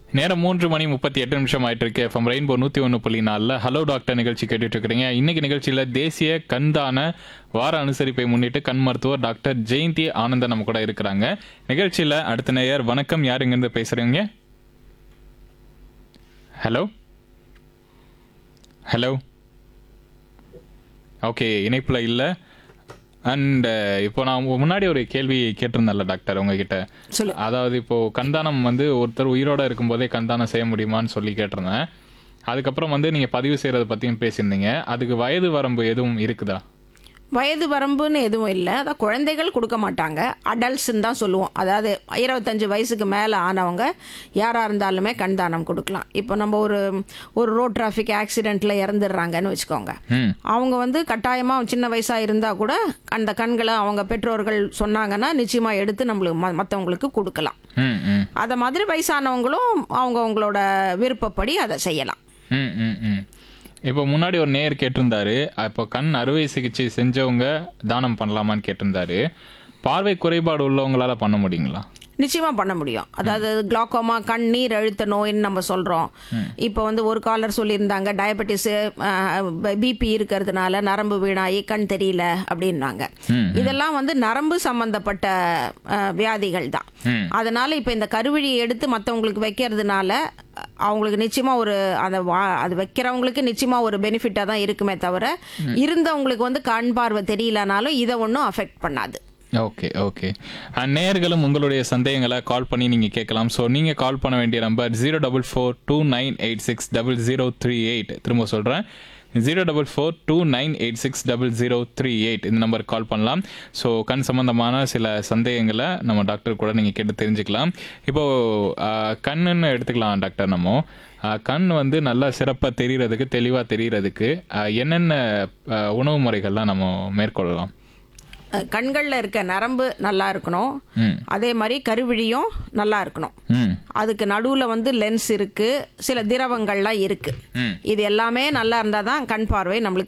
நேரம் மூன்று மணி முப்பத்தி எட்டு நிமிஷம் ஆயிட்டு இருக்கு எஃப்எம் ரெயின்போ நூத்தி ஒன்று புள்ளி நாலில் ஹலோ டாக்டர் நிகழ்ச்சி கேட்டுட்டு இருக்கிறீங்க இன்னைக்கு நிகழ்ச்சியில தேசிய கண்தான வார அனுசரிப்பை முன்னிட்டு கண் மருத்துவர் டாக்டர் ஜெயந்தி ஆனந்தன் நம்ம கூட இருக்கிறாங்க நிகழ்ச்சியில அடுத்த நேயர் வணக்கம் யார் இங்கிருந்து பேசுறீங்க ஹலோ ஹலோ ஓகே இணைப்புல இல்ல அண்ட் இப்போ நான் உங்க முன்னாடி ஒரு கேள்வி கேட்டிருந்தேன்ல டாக்டர் உங்ககிட்ட சொல்லு. அதாவது இப்போ கண்தானம் வந்து ஒருத்தர் உயிரோட இருக்கும்போதே கண்தானம் செய்ய முடியுமான்னு சொல்லி கேட்டிருந்தேன் அதுக்கப்புறம் வந்து நீங்க பதிவு செய்யறத பத்தியும் பேசியிருந்தீங்க அதுக்கு வயது வரம்பு எதுவும் இருக்குதா வயது வரம்புன்னு எதுவும் இல்லை அதான் குழந்தைகள் கொடுக்க மாட்டாங்க அடல்ட்ஸ்ன்னு தான் சொல்லுவோம் அதாவது இருபத்தஞ்சு வயசுக்கு மேலே ஆனவங்க யாராக இருந்தாலுமே கண் தானம் கொடுக்கலாம் இப்போ நம்ம ஒரு ஒரு ரோட் டிராஃபிக் ஆக்சிடெண்ட்டில் இறந்துடுறாங்கன்னு வச்சுக்கோங்க ம் அவங்க வந்து கட்டாயமாக சின்ன வயசாக இருந்தால் கூட அந்த கண்களை அவங்க பெற்றோர்கள் சொன்னாங்கன்னா நிச்சயமாக எடுத்து நம்மளுக்கு ம மற்றவங்களுக்கு கொடுக்கலாம் ம் ம் அதை மாதிரி வயசானவங்களும் அவங்க அவங்களோட விருப்பப்படி அதை செய்யலாம் ம் ம் ம் இப்போ முன்னாடி ஒரு நேயர் கேட்டிருந்தாரு இப்போ கண் அறுவை சிகிச்சை செஞ்சவங்க தானம் பண்ணலாமான்னு கேட்டிருந்தாரு பார்வை குறைபாடு உள்ளவங்களால பண்ண முடியுங்களா நிச்சயமாக பண்ண முடியும் அதாவது குளாக்கோமா கண் நீர் அழுத்த நோயின்னு நம்ம சொல்கிறோம் இப்போ வந்து ஒரு காலர் சொல்லியிருந்தாங்க டயபெட்டிஸு பிபி இருக்கிறதுனால நரம்பு வீணாகி கண் தெரியல அப்படின்னாங்க இதெல்லாம் வந்து நரம்பு சம்பந்தப்பட்ட அஹ், வியாதிகள் தான் ம். அதனால இப்போ இந்த கருவிழியை எடுத்து மற்றவங்களுக்கு வைக்கிறதுனால அஹ், அவங்களுக்கு நிச்சயமாக ஒரு அந்த வா- அது வைக்கிறவங்களுக்கு நிச்சயமாக ஒரு பெனிஃபிட்டாக தான் இருக்குமே தவிர இருந்தவங்களுக்கு வந்து கண் பார்வை தெரியலனாலும் இதை ஒன்றும் அஃபெக்ட் பண்ணாது ஓகே ஓகே நேயர்களும் உங்களுடைய சந்தேகங்களை கால் பண்ணி நீங்கள் கேட்கலாம் ஸோ நீங்கள் கால் பண்ண வேண்டிய number zero double four two nine eight six double zero three eight திரும்ப சொல்கிறேன் zero double four two nine eight six double zero three eight இந்த நம்பருக்கு கால் பண்ணலாம் ஸோ கண் சம்பந்தமான சில சந்தேகங்களை நம்ம டாக்டர் கூட நீங்கள் கேட்டு தெரிஞ்சுக்கலாம் இப்போது கண்ணுன்னு எடுத்துக்கலாம் டாக்டர் நம்ம ஆஹ் கண் வந்து நல்லா சிறப்பாக தெரியறதுக்கு தெளிவாக தெரியறதுக்கு ஆஹ் என்னென்ன ஆஹ் உணவு முறைகள்லாம் நம்ம மேற்கொள்ளலாம் கண்களில் இருக்க நரம்பு நல்லா இருக்கணும் ம் அதே மாதிரி கருவிழியும் நல்லா இருக்கணும் ம் அதுக்கு நடுவில் வந்து லென்ஸ் இருக்கு சில திரவங்கள்லாம் இருக்கு ம் இது எல்லாமே நல்லா இருந்தால் தான் கண் பார்வை நம்மளுக்கு